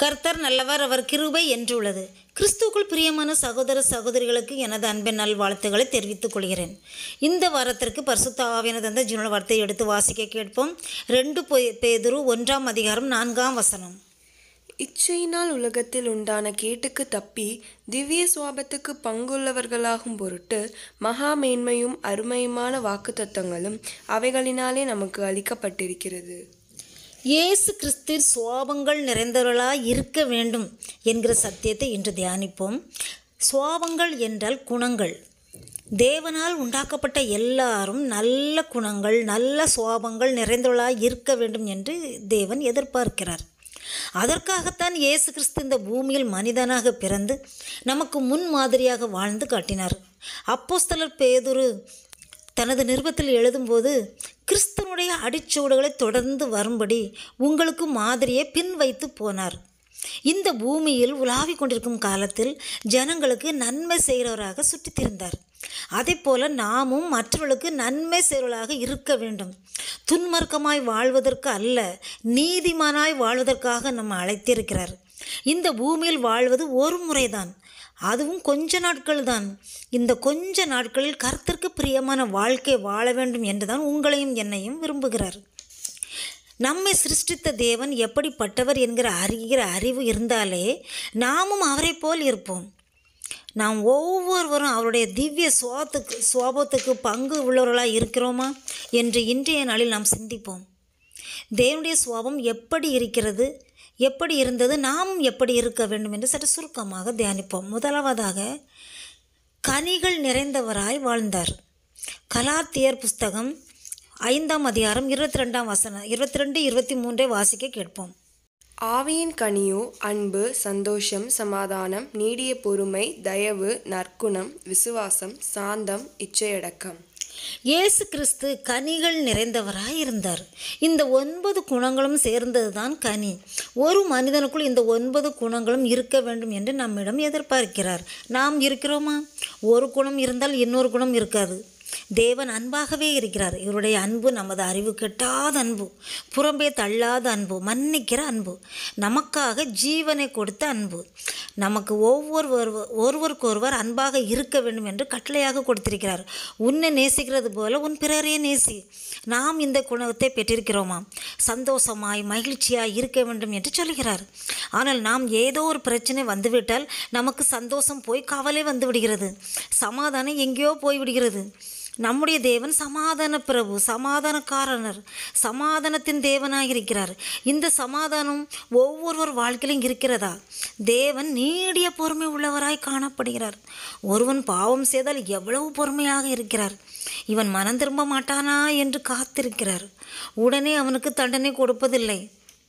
கர்த்தர் நல்லவர் அவர் கிருபை என்றுள்ளது கிறிஸ்துக்குள் பிரியமான சகோதர சகோதரிகளுக்கு எனது அன்பின் நல்வாழ்த்துக்களை தெரிவித்துக் கொள்கிறேன் இந்த வாரத்திற்கு பரிசுத்த ஆவியான தந்த ஜீவன வார்த்தையை எடுத்து வாசிக்க கேட்போம் ரெண்டு பொய்- பேதுரு ஒன்றாம் அதிகாரம் நான்காம் வசனம் இச்சையினால் உலகத்தில் உண்டான கேட்டுக்கு தப்பி திவ்ய சுவாபத்துக்கு பங்குள்ளவர்களாகும் பொருட்டு மகா மேன்மையும் அருமையுமான வாக்குத்தத்தங்களும் அவைகளினாலே நமக்கு அளிக்கப்பட்டிருக்கிறது இயேசு கிறிஸ்துவின் சுவாபங்கள் நிறைந்தவர்களாய் இருக்க வேண்டும் என்கிற சத்தியத்தை இன்று தியானிப்போம் சுவாபங்கள் என்றால் குணங்கள் தேவனால் உண்டாக்கப்பட்ட எல்லாரும் நல்ல குணங்கள் நல்ல சுவாபங்கள் நிறைந்தவர்களாய் இருக்க வேண்டும் என்று தேவன் எதிர்பார்க்கிறார் அதற்காகத்தான் இயேசு கிறிஸ்து இந்த பூமியில் மனிதனாக பிறந்து நமக்கு முன் மாதிரியாக வாழ்ந்து காட்டினார் அப்போஸ்தலர் பேதுரு தனது நிருபத்தில் எழுதும்போது கிறிஸ்தனுடைய அடிச்சுவடுகளை தொடர்ந்து வரும்படி உங்களுக்கு மாதிரியை பின் வைத்து போனார் இந்த பூமியில் உலாவிக் கொண்டிருக்கும் காலத்தில் ஜனங்களுக்கு நன்மை செய்கிறவராக சுற்றித் திரிந்தார் அதே போல நாமும் மற்றவர்களுக்கு நன்மை செய்கிறவர்களாக இருக்க வேண்டும் துன்மார்க்கமாய் வாழ்வதற்கு அல்ல நீதிமானாய் வாழ்வதற்காக நம்ம அழைத்திருக்கிறார் இந்த பூமியில் வாழ்வது ஒரு முறைதான் அதுவும் கொஞ்ச நாட்கள் தான் இந்த கொஞ்ச நாட்களில் கர்த்தருக்கு பிரியமான வாழ்க்கை வாழ வேண்டும் என்றுதான் உங்களையும் என்னையும் விரும்புகிறார் நம்மை சிருஷ்டித்த தேவன் எப்படிப்பட்டவர் என்கிற அறிகிற அறிவு இருந்தாலே நாமும் அவரைப் போல் இருப்போம் நாம் ஒவ்வொருவரும் அவருடைய திவ்ய சுவாத்துக்கு சுவாபத்துக்கு பங்கு உள்ளவர்களாக இருக்கிறோமா என்று இன்றைய நாளில் நாம் சிந்திப்போம் தேவனுடைய சுவாபம் எப்படி இருக்கிறது எப்படி இருந்தது நாமும் எப்படி இருக்க வேண்டும் என்று சற்று சுருக்கமாக தியானிப்போம் முதலாவதாக கனிகள் நிறைந்தவராய் வாழ்ந்தார் கலாத்தியர் புஸ்தகம் ஐந்தாம் அதிகாரம் இருபத்தி ரெண்டாம் வசனம் இருபத்தி ரெண்டு இருபத்தி மூன்றை வாசிக்க கேட்போம் ஆவியின் கனியோ அன்பு சந்தோஷம் சமாதானம் நீடிய பொறுமை தயவு நற்குணம் விசுவாசம் சாந்தம் இச்சையடக்கம் இயேசு கிறிஸ்து கனிகள் நிறைந்தவராய் இருந்தார் இந்த ஒன்பது குணங்களும் சேர்ந்ததுதான் கனி ஒரு மனிதனுக்குள் இந்த ஒன்பது குணங்களும் இருக்க வேண்டும் என்று நம்மிடம் எதிர்பார்க்கிறார் நாம் இருக்கிறோமா ஒரு குணம் இருந்தால் இன்னொரு குணம் இருக்காது தேவன் அன்பாகவே இருக்கிறார் இவருடைய அன்பு நமது அறிவு கெட்டாத அன்பு புறம்பே தள்ளாத அன்பு மன்னிக்கிற அன்பு நமக்காக ஜீவனை கொடுத்த அன்பு நமக்கு ஒவ்வொரு ஒருவருக்கொருவர் அன்பாக இருக்க வேண்டும் என்று கட்டளையாக கொடுத்திருக்கிறார் உன்னை நேசிக்கிறது போல உன் பிறரையே நேசி நாம் இந்த குணத்தை பெற்றிருக்கிறோமா சந்தோஷமாய் மகிழ்ச்சியாய் இருக்க வேண்டும் என்று சொல்கிறார் ஆனால் நாம் ஏதோ ஒரு பிரச்சனை வந்துவிட்டால் நமக்கு சந்தோஷம் போய் கவலை வந்து விடுகிறது சமாதானம் எங்கேயோ போய் விடுகிறது நம்முடைய தேவன் சமாதான பிரபு சமாதானக்காரனர் சமாதானத்தின் தேவனாக இருக்கிறார் இந்த சமாதானம் ஒவ்வொருவர் வாழ்க்கையிலும் இருக்கிறதா தேவன் நீடிய பொறுமை உள்ளவராய் காணப்படுகிறார் ஒருவன் பாவம் செய்தால் எவ்வளவு பொறுமையாக இருக்கிறார் இவன் மனம் திரும்ப மாட்டானா என்று காத்திருக்கிறார் உடனே அவனுக்கு தண்டனை கொடுப்பதில்லை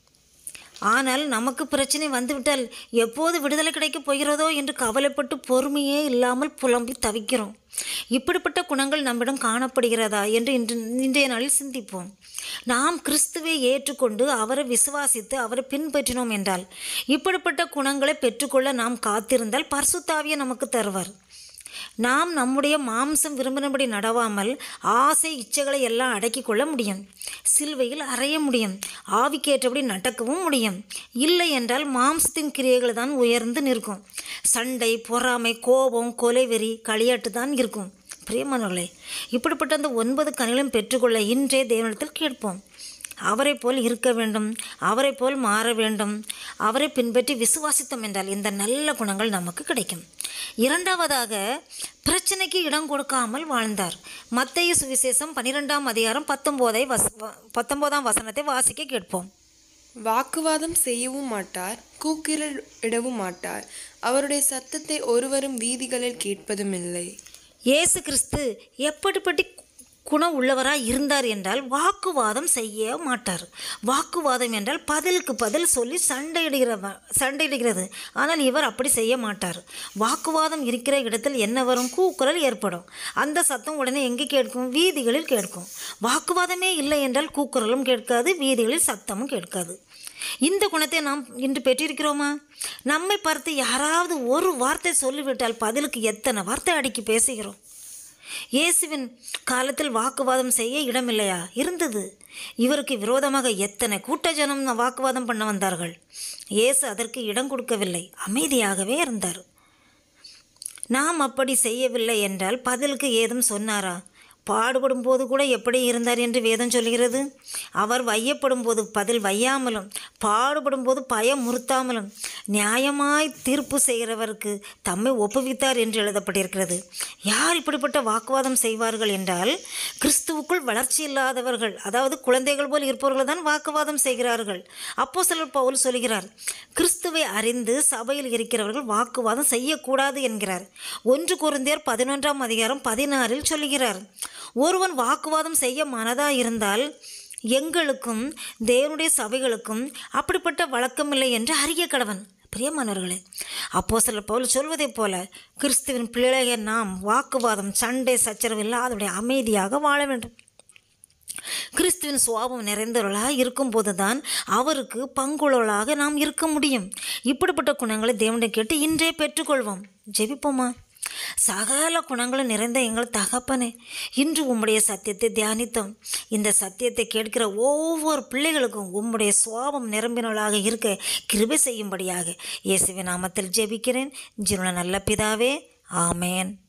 ஆனால் நமக்கு பிரச்சனை வந்துவிட்டால் எப்போது விடுதலை கிடைக்கப் போகிறதோ என்று கவலைப்பட்டு பொறுமையே இல்லாமல் புலம்பி தவிக்கிறோம் இப்படிப்பட்ட குணங்கள் நம்மிடம் காணப்படுகிறதா என்று இன்று இன்றைய நாளில் சிந்திப்போம் நாம் கிறிஸ்துவை ஏற்றுக்கொண்டு அவரை விசுவாசித்து அவரை பின்பற்றினோம் என்றால் இப்படிப்பட்ட குணங்களை பெற்றுக்கொள்ள நாம் காத்திருந்தால் பரிசுத்தாவியை நமக்கு தருவார் நாம் நம்முடைய மாம்சம் விரும்பினபடி நடவாமல் ஆசை இச்சைகளை எல்லாம் அடக்கிக் கொள்ள முடியும் சிலுவையில் அறைய முடியும் ஆவிக்கேற்றபடி நடக்கவும் முடியும் இல்லை என்றால் மாம்சத்தின் கிரியைகள் தான் உயர்ந்து நிற்கும் சண்டை பொறாமை கோபம் கொலைவெறி களியாட்டு தான் இருக்கும் பிரியமானவர்களே இப்படிப்பட்ட அந்த ஒன்பது கனிகளும் பெற்றுக்கொள்ள இன்றே தேவனிடத்தில் கேட்போம் அவரை போல் இருக்க வேண்டும் அவரை போல் மாற வேண்டும் அவரை பின்பற்றி விசுவாசித்தோம் என்றால் இந்த நல்ல குணங்கள் நமக்கு கிடைக்கும் இரண்டாவதாக பிரச்சனைக்கு இடம் கொடுக்காமல் வாழ்ந்தார் மத்திய சுவிசேஷம் பன்னிரெண்டாம் அதிகாரம் பத்தொம்போதை வச பத்தொம்போதாம் வசனத்தை வாசிக்க கேட்போம் வாக்குவாதம் செய்யவும் மாட்டார் கூக்கிரல் இடவும் மாட்டார் அவருடைய சத்தத்தை ஒருவரும் வீதிகளில் கேட்பதும் இல்லை இயேசு கிறிஸ்து எப்படிப்பட்ட குணம் உள்ளவராக இருந்தார் என்றால் வாக்குவாதம் செய்ய மாட்டார் வாக்குவாதம் என்றால் பதிலுக்கு பதில் சொல்லி சண்டையிடுகிற சண்டையிடுகிறது ஆனால் இவர் அப்படி செய்ய மாட்டார் வாக்குவாதம் இருக்கிற இடத்தில் என்ன வரும் கூக்குரல் ஏற்படும் அந்த சத்தம் உடனே எங்கே கேட்கும் வீதிகளில் கேட்கும் வாக்குவாதமே இல்லை என்றால் கூக்குரலும் கேட்காது வீதிகளில் சத்தமும் கேட்காது இந்த குணத்தை நாம் இன்று பெற்றிருக்கிறோமா நம்மை பார்த்து யாராவது ஒரு வார்த்தை சொல்லிவிட்டால் பதிலுக்கு எத்தனை வார்த்தை அடக்கி பேசுகிறோம் இயேசுவின் காலத்தில் வாக்குவாதம் செய்ய இடமில்லையா இருந்தது இவருக்கு விரோதமாக எத்தனை கூட்ட ஜனம் வாக்குவாதம் பண்ண வந்தார்கள் இயேசு அதற்கு இடம் கொடுக்கவில்லை அமைதியாகவே இருந்தார் நாம் அப்படி செய்யவில்லை என்றால் பதிலுக்கு ஏதும் சொன்னாரா பாடுபடும் போது கூட எப்படி இருந்தார் என்று வேதம் சொல்கிறது அவர் வையப்படும் போது பதில் வையாமலும் பாடுபடும் போது பயம் முறுத்தாமலும் நியாயமாய் தீர்ப்பு செய்கிறவருக்கு தம்மை ஒப்புவித்தார் என்று எழுதப்பட்டிருக்கிறது யார் இப்படிப்பட்ட வாக்குவாதம் செய்வார்கள் என்றால் கிறிஸ்துவுக்குள் வளர்ச்சி இல்லாதவர்கள் அதாவது குழந்தைகள் போல் இருப்பவர்கள் தான் வாக்குவாதம் செய்கிறார்கள் அப்போ சிலர் பவுல் சொல்கிறார் கிறிஸ்துவை அறிந்து சபையில் இருக்கிறவர்கள் வாக்குவாதம் செய்யக்கூடாது என்கிறார் ஒன்று குருந்தியர் பதினொன்றாம் அதிகாரம் பதினாறில் சொல்கிறார் ஒருவன் வாக்குவாதம் செய்ய மனதா இருந்தால் எங்களுக்கும் தேவனுடைய சபைகளுக்கும் அப்படிப்பட்ட வழக்கமில்லை என்று அறிய கடவன் பிரியமானவர்களே அப்போ சில பவுல் சொல்வதைப் போல கிறிஸ்துவின் பிள்ளைய நாம் வாக்குவாதம் சண்டை சச்சரவு இல்லாதபடி அமைதியாக வாழ வேண்டும் கிறிஸ்துவின் சுவாபம் நிறைந்தவர்களாக இருக்கும்போது தான் அவருக்கு பங்குள்ளவர்களாக நாம் இருக்க முடியும் இப்படிப்பட்ட குணங்களை தேவனை கேட்டு இன்றே பெற்றுக்கொள்வோம் ஜெபிப்போமா சகல குணங்களும் நிறைந்த எங்கள் தகப்பனே இன்று உம்முடைய சத்தியத்தை தியானித்தோம் இந்த சத்தியத்தை கேட்கிற ஒவ்வொரு பிள்ளைகளுக்கும் உம்முடைய சுவாபம் நிரம்பினவளாக இருக்க கிருபை செய்யும்படியாக இயேசுவின் நாமத்தில் ஜெபிக்கிறேன் ஜீவன நல்ல பிதாவே ஆமேன்